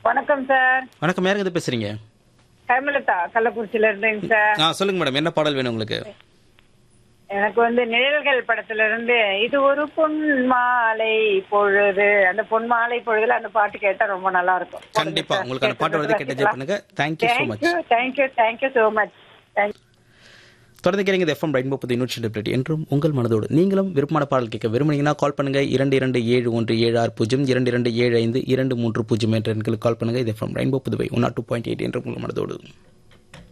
வணக்கம் சார் வணக்கம் யாருங்க இது பேசுறீங்க ஹேமலதா கள்ளக்குறிச்சியில இருந்தேங்க சார் ஆ சொல்லுங்க மேடம் என்ன பாடல் வேணும் உங்களுக்கு எனக்கு வந்து நிழல்கள் படத்துல இருந்து இது ஒரு பொன் மாலை பொழுது அந்த பொன் மாலை பொழுதுல அந்த பாட்டு கேட்டா ரொம்ப நல்லா இருக்கும் கண்டிப்பா உங்களுக்கு அந்த பாட்டு வந்து கேட்டு என்ஜாய் பண்ணுங்க thank you so much thank you thank you thank you so much thank you தொடர்ந்து கேளுங்க எஃப்எம் ரைட் முப்பது நூற்றி டெப்ளேட் என்றும் உங்கள் மனதோடு நீங்களும் விருப்பமான பாடல் கேட்க விரும்புனீங்கன்னா கால் பண்ணுங்க இரண்டு இரண்டு ஏழு ஒன்று ஏழு ஆறு பூஜ்ஜியம் இரண்டு இரண்டு ஏழு ஐந்து இரண்டு மூன்று பூஜ்ஜியம் என்ற எண்களுக்கு கால் பண்ணுங்க இது FM rainbow Puduvai one two point eight என்று உங்கள் மனதோடு